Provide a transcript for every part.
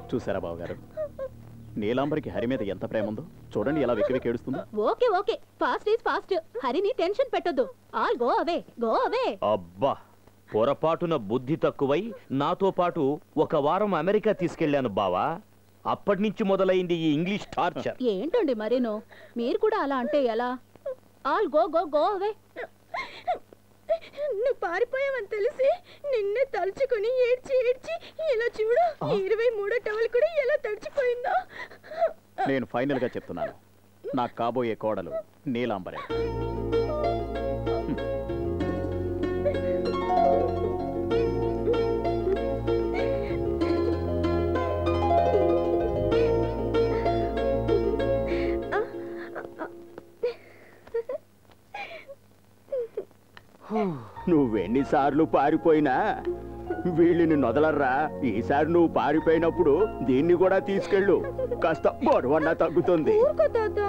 చూసారా బావగారు నీలాంబరికి హరి మీద ఎంత ప్రేమ ఉందో చూడండి ఎలా వెక్కి వెక్కి ఏడుస్తుందో okay okay fast is fast హరిని టెన్షన్ పెట్టొద్దు all go away go away అబ్బా పొరపాటున బుద్ధి తక్కువై నాతో పాటు ఒక వారం అమెరికా తీసుకెళ్లాను బావా అప్పటి నుంచి మొదలైంది ఈ ఇంగ్లీష్ టార్చర్ ఏంటండి మరీను మీరు కూడా అలా అంటే ఎలా all go go go away నువ్వు పారిపోయావని తెలిసి నిన్నే తలుచుకుని ఏడ్చి ఏడ్చి ఇలా చూడు ఈ ఇరవై మూడో టవల్ కూడా ఎలా తడిచిపోయిందో నేను ఫైనల్ గా చెప్తున్నాను నాకు కాబోయే కోడలు నీలాంబరే నువ్వెన్నిసార్లు పారిపోయినా వీళ్ళని నొదలర్రా ఈసారి నువ్వు పారిపోయినప్పుడు దీన్ని కూడా తీసుకెళ్ళు కాస్త బరువన్నా తగ్గుతుంది ఊరుకో తాత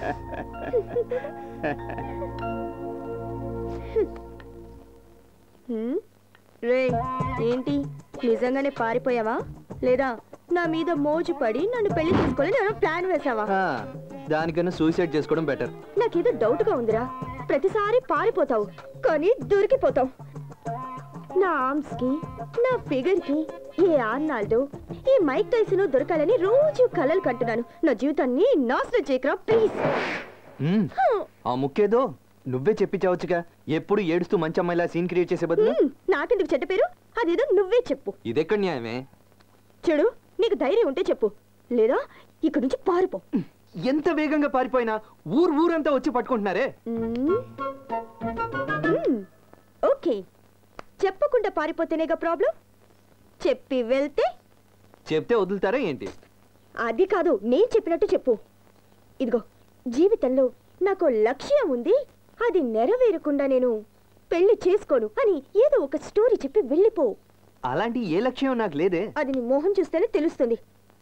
హ్మ్? రే ఏంటి నిజంగానే పారిపోయావా లేదా నా మీద మోజు పడి నన్ను పెళ్లి చేసుకోవాలని నేను ప్లాన్ వేసావా ఆ, దానికన్నా సూసైడ్ చేసుకోవడం బెటర్ నాకేదో డౌట్ గా ఉందిరా ప్రతిసారి పారిపోతావు కానీ దొరికిపోతావు నా ఆర్మ్స్ కి నా ఫిగర్ కి ఏ ఆర్నాల్డో ఈ మైక్ టైసన్ దొరకాలని రోజు కలలు కంటున్నాను నా జీవితాన్ని నాశనం చేయకరా ప్లీజ్ ఆ ముక్కేదో నువ్వే చెప్పించవచ్చుగా ఎప్పుడు ఏడుస్తూ మంచి అమ్మాయిలా సీన్ క్రియేట్ చేసే బదులు నాకెందుకు చెడ్డ పేరు అదేదో నువ్వే చెప్పు ఇదెక్కడ న్యాయమే చెడు నీకు ధైర్యం ఉంటే చెప్పు లేదా ఇక్కడి నుంచి పారిపో ఎంత వేగంగా పారిపోయినా ఊరు ఊరంతా వచ్చి పట్టుకుంటున్నారే మ్మ్. మ్మ్. ఓకే చెప్పకుండా పారిపోతేనేగా ప్రాబ్లం చెప్పి వెళ్తే చెప్తే వదులుతారా ఏంటి అది కాదు నేను చెప్పినట్టు చెప్పు ఇదిగో జీవితంలో నాకు లక్ష్యం ఉంది అది నెరవేరకుండా నేను పెళ్లి చేసుకోను అని ఏదో ఒక స్టోరీ చెప్పి వెళ్ళిపో అలాంటి ఏ లక్ష్యం నాకు లేదే అది నీ మొహం చూస్తేనే తెలుస్తుంది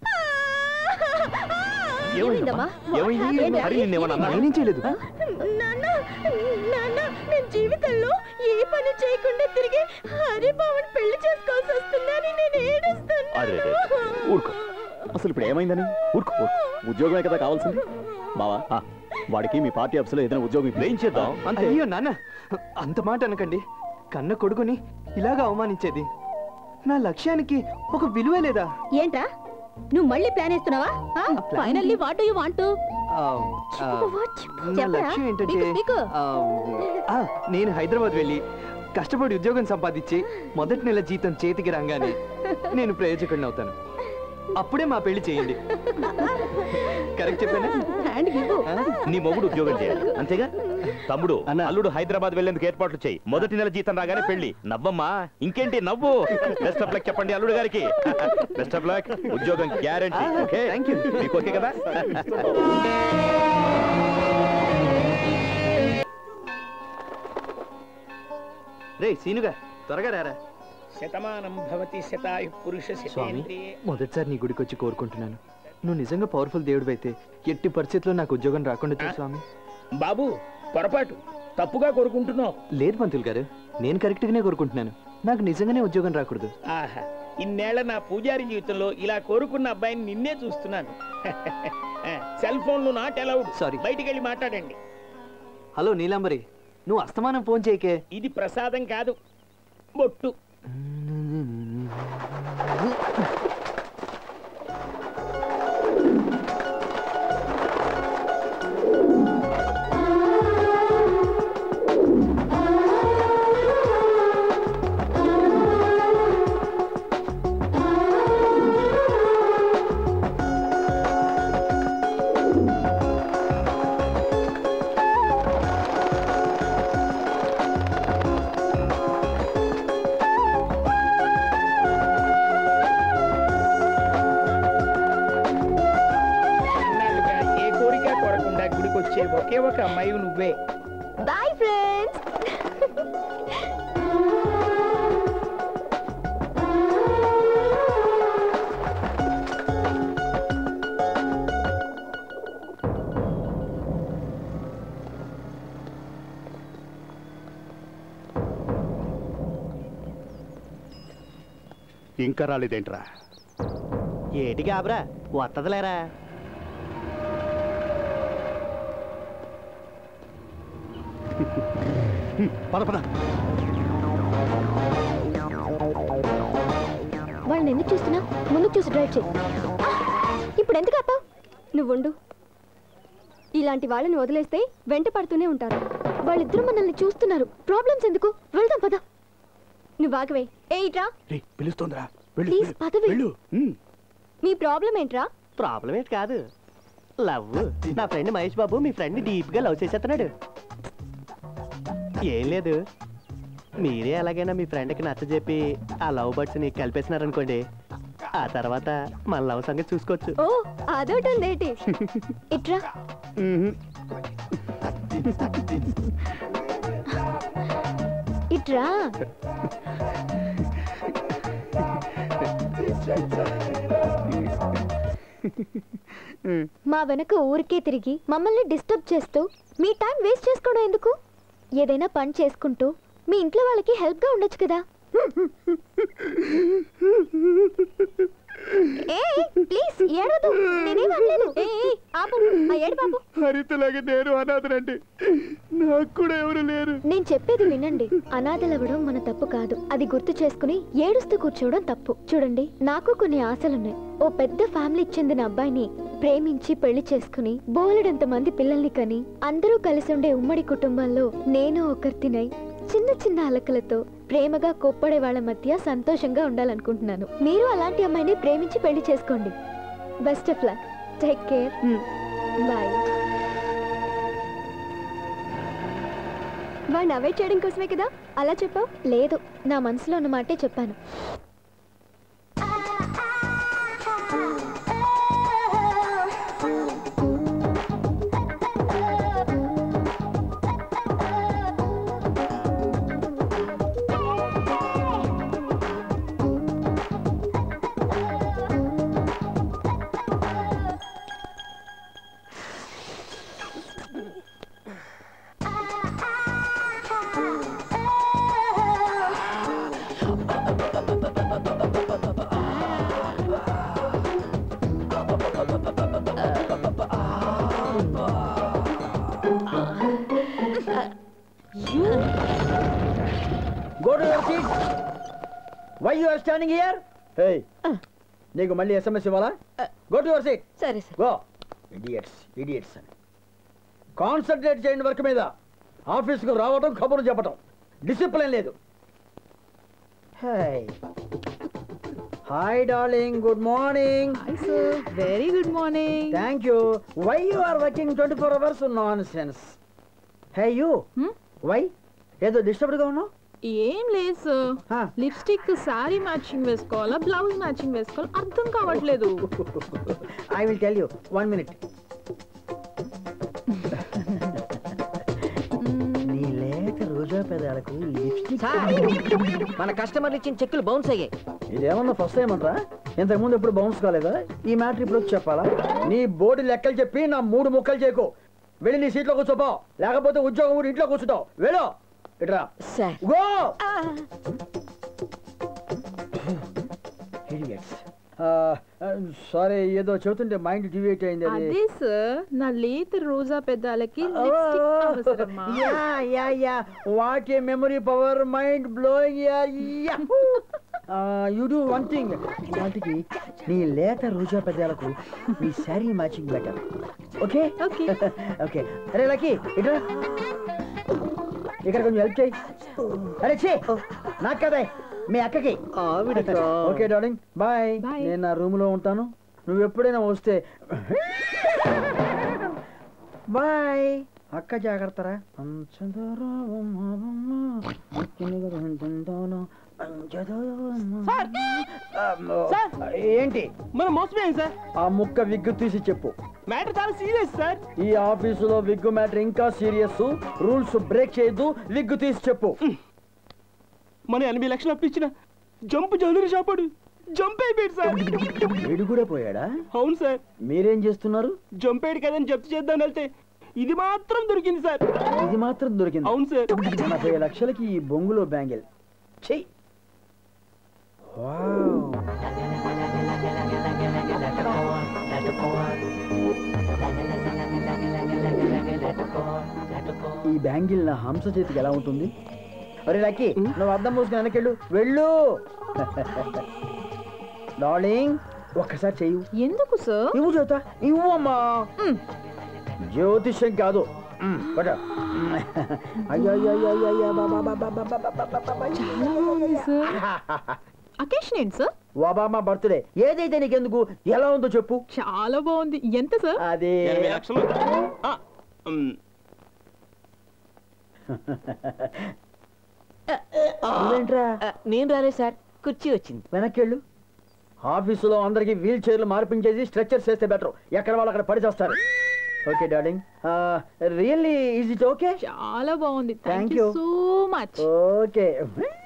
ఏమైందమ్మా? ఏమైంది ఏంటి? హరి నిన్నేమన్నా అన్నాడా? నేనేం చేయలేదు నాన్న నాన్న నేను జీవితంలో ఏ పని చేయకుండా తిరిగి హరిబాబుని పెళ్లి చేసుకోవాల్సి వస్తుందని నేను అరే రే. ఏడుస్తున్నాను ఊరుకో అసలు ఇప్పుడు ఏమైందని ఊరుకో ఊరుకో. ఉద్యోగమే కదా కావాల్సింది బావా ఆ, వాడికి మీ పార్టీ ఆఫీసులో ఏదైనా ఉద్యోగం ఏం ఇప్పించు. చేద్దాం అంతే అయ్యో నాన్న అంత మాట అనకండి కన్న కొడుకుని ఇలాగా అవమానించేది నా లక్ష్యానికి ఒక విలువే లేదా ఏంట్రా నువ్వు మళ్ళీ ప్లాన్ వేస్తున్నావా finally what do you want ఆ, ఆ, నా చెప్పరా? లక్ష్యం ఏంటంటే speak, speak. ఆ, ఆ, నేను హైదరాబాద్ వెళ్ళి కష్టపడి ఉద్యోగం సంపాదించి మొదటి నెల జీతం చేతికి రాగానే నేను ప్రయోజకుడిని అవుతాను అప్పుడే మా పెళ్లి చేయండి కరెక్ట్ చెప్పానా హ్యాండ్ గివ్ ఆ? నీ మొగుడు ఉద్యోగం చేయాలి అంతేగా తమ్ముడు అన్న. అల్లుడు హైదరాబాద్ వెళ్లేందుకు ఏర్పాట్లు చేయి మొదటి నెల జీతం రాగానే పెళ్లి నవ్వమ్మా ఇంకేంటి నవ్వు బెస్ట్ ఆఫ్ లక్ చెప్పండి అల్లుడు గారికి బెస్ట్ ఆఫ్ లక్ ఉద్యోగం గ్యారంటీ ఆ, ఓకే thank you. మీకు ఓకే కదా రే సీనుగా త్వరగా రారా శతమానం భవతి శతాయు పురుష స్వామి శతేంద్రియే మొదటిసారి నీ గుడికి వచ్చి కోరుకుంటున్నాను నువ్వు నిజంగా పవర్ఫుల్ దేవుడు అయితే ఎట్టి పరిస్థితుల్లో నాకు ఉద్యోగం రాకుండా చూడు స్వామి బాబు పొరపాటు తప్పుగా కోరుకుంటున్నావు లేదు పంతులు గారు నేను కరెక్ట్గానే కోరుకుంటున్నాను నాకు నిజంగానే ఉద్యోగం రాకూడదు ఆహా ఇన్నేళ్ల నా పూజారి జీవితంలో ఇలా కోరుకున్న అబ్బాయిని నిన్నే చూస్తున్నాను సెల్ ఫోన్లు నాట్ అలౌడ్ Sorry. బయటికి వెళ్ళి మాట్లాడండి హలో నీలాంబరి నువ్వు అస్తమానం ఫోన్ చేయకే ఇది ప్రసాదం కాదు బొట్టు ఇన్నాళ్ళుగా ఏ కోరిక కోరకుండా గుడికొచ్చే ఒకే ఒక అమ్మాయి నువ్వే బాయ్ ఫ్రెండ్స్ ఇంకా రాలేదేంట్రా ఏటి కాబరా వత్తదిలేరా పద పద వాళ్ళని ఎందుకు చూస్తున్నా ముందుకు చూసి డ్రైవ్ చేయి ఆ! ఇప్పుడు ఎందుకు ఆపావు నువ్వుండు ఇలాంటి వాళ్ళని వదిలేస్తే వెంట పడుతూనే ఉంటారు వాళ్ళిద్దరూ మనల్ని చూస్తున్నారు ప్రాబ్లమ్స్ ఎందుకు వెళ్దాం పద నువ్వు ఆగవే ఏ ఇట్రా రేయ్, పిలుస్తోందిరా వెళ్ళు, ప్లీజ్ వెళ్ళు, పదవే వెళ్ళు ఉమ్. మీ ప్రాబ్లం ఏంట్రా ప్రాబ్లం ఏంటి కాదు లవ్ నా ఫ్రెండ్ మహేష్ బాబు మీ ఫ్రెండ్ డీప్ గా లవ్ చేసేస్తున్నాడు ఏం లేదు మీరే ఎలాగైనా మీ ఫ్రెండ్కి నచ్చ చెప్పి ఆ లవ్ బర్డ్స్ ని కలిపేసినారనుకోండి ఆ తర్వాత మన లవ్ సంగతి చూసుకోవచ్చు ఓ అదొకటి ఉందేటి ఇట్రా మ్మ్. ఇట్రా మా వెనక ఊరికే తిరిగి మమ్మల్ని డిస్టర్బ్ చేస్తూ మీ టైం వేస్ట్ చేసుకోవడం ఎందుకు ఏదైనా పని చేసుకుంటూ మీ ఇంట్లో వాళ్ళకి హెల్ప్గా ఉండొచ్చు కదా ఏ ప్లీజ్ ఏడవద్దు నేనేం అనలేదు ఏ ఏ, ఆపు ఆ ఏడు బాబు హరితలాగా నేను అనాథనండి నాకు కూడా ఎవరు లేరు నేను చెప్పేది వినండి అనాథలవ్వడం మన తప్పు కాదు అది గుర్తు చేసుకుని ఏడుస్తూ కూర్చోవడం తప్పు చూడండి నాకు కొన్ని ఆశలున్నాయి ఓ పెద్ద ఫ్యామిలీకి చెందిన అబ్బాయిని ప్రేమించి పెళ్లి చేసుకుని బోలెడంత మంది పిల్లల్ని కని అందరూ కలిసి ఉండే ఉమ్మడి కుటుంబంలో నేను ఒకరితినై చిన్న చిన్న అలకలతో ప్రేమగా కొప్పడే వాళ్ళ మధ్య సంతోషంగా ఉండాలనుకుంటున్నాను మీరు అలాంటి అమ్మాయిని ప్రేమించి పెళ్లి చేసుకోండి best of luck take care bye వాడిని అవాయిడ్ చేయడం కోసమే కదా అలా చెప్పావు లేదు నా మనసులో ఉన్న మాటే చెప్పాను go to your seat why you are standing here hey నీకు మళ్ళీ ఎస్ఎంఎస్ ఇవ్వాలా గో టు యువర్ సీట్ సరే సార్ గో ఇడియట్స్ ఇడియట్స్ అని కాన్సన్ట్రేట్ చేయండి వర్క్ మీద ఆఫీస్కు రావడం కబుర్లు చెప్పటం డిసిప్లిన్ లేదు hi darling good morning very good morning thank you why you are working twenty four hours nonsense hey you why ఏదో డిస్టర్బ్డ్గా ఉన్నావు ఏం లేదు sir Huh. Lipstick sorry matching వేసుకోవాలా బ్లౌజ్ మ్యాచింగ్ వేసుకోవాలా అర్థం కావట్లేదు I will tell you one minute నీ లేత రోజా పెదాలకు లిప్స్టిక్ మన కస్టమర్లు ఇచ్చిన చెక్కులు బౌన్స్ అయ్యాయి ఇదేమన్నా ఫస్ట్ టైం అంటరా ఇంతకు ముందు ఎప్పుడు బౌన్స్ కాలేదా ఈ మ్యాటర్ ఇప్పుడు వచ్చి చెప్పాలా నీ బోర్డు లెక్కలు చెప్పి నా మూడు ముక్కలు చేయకు వెళ్ళి నీ సీట్లో కూర్చోపో లేకపోతే ఉద్యోగం ఊరి ఇంట్లో కూర్చుంటావు వెళ్ళు ఇట్రా సార్ గో సారీ ఏదో చెబుతుంటే మైండ్ డివేట్ అయింది అది అదే సార్ నా లేత రోజా పెదాలకి లిప్స్టిక్ అవసరమా yeah yeah yeah what a memory power mind blowing yeah you do one thing వాటికి నీ లేత రోజా పెదాలకు నీ sari matching better okay okay okay అరే లక్కీ ఇట్రా ఇక్కడ కొంచెం హెల్ప్ చేయి అరే చే నాకు కదే మీ అక్కకి ఓకే డార్లింగ్ బాయ్ Bye. నేను నా రూమ్ లో ఉంటాను నువ్వు ఎప్పుడైనా వస్తే బాయ్ అక్క జాగ్రత్తరా ఏంటి మనం మోసపోయాం సార్ ఆ ముక్క విగ్గు తీసి చెప్పు మ్యాటర్ చాలా సీరియస్ సార్ ఈ ఆఫీసులో విగ్గు మ్యాటర్ ఇంకా సీరియస్ రూల్స్ బ్రేక్ చేయొద్దు విగ్గు తీసి చెప్పు మన ఎనభై లక్షలు అప్పించిన జంప్ జల్లుని చాపాడు జంప్ అయిపోయాడు సార్ వీడు కూడా పోయాడా అవును సార్ మీరేం చేస్తున్నారు జంప్ అయ్యాడు కదని జప్తు చేద్దాం వెళ్తే ఇది మాత్రం దొరికింది సార్ ఇది మాత్రం దొరికింది అవును సార్ ఎనభై లక్షలకి ఈ బొంగులో బ్యాంగిల్ చెయ్యి వావ్ ఈ బ్యాంగిల్ నా హంస చేతికి ఎలా ఉంటుంది అరే లక్కీ నువ్వు అద్దం మూసుకుని వెనకెళ్ళు వెళ్ళు డార్లింగ్ ఒక్కసారి చెయ్యి ఎందుకు సార్ ఇవ్వు జ్యోత ఇవ్వు అమ్మా జ్యోతిష్యం కాదు మ్, పట్టు. మ్. అయ్యో అయ్యో అయ్యో అయ్యో అయ్యో బా, బా, బా, బా, బా, బా, బా, బా, బా, బా. అకేషన్ ఏంటి సార్ ఒబామా బర్త్డే ఏదైతే నీకెందుకు ఎలా ఉందో చెప్పు చాలా బాగుంది ఎంత సార్ అదే ఎనభై లక్షలు ఆ, మ్, నువ్వేంట్రా నేను రాలేదు సార్ కుర్చీ వచ్చింది వెనక్కి ఆఫీసులో అందరికి వీల్ చైర్లు మార్పించేసి స్ట్రెచ్చర్స్ చేస్తే బెటర్ ఎక్కడ వాళ్ళు అక్కడ పడి చేస్తారు okay darling really is it okay చాలా బాగుంది Thank thank you. You so much okay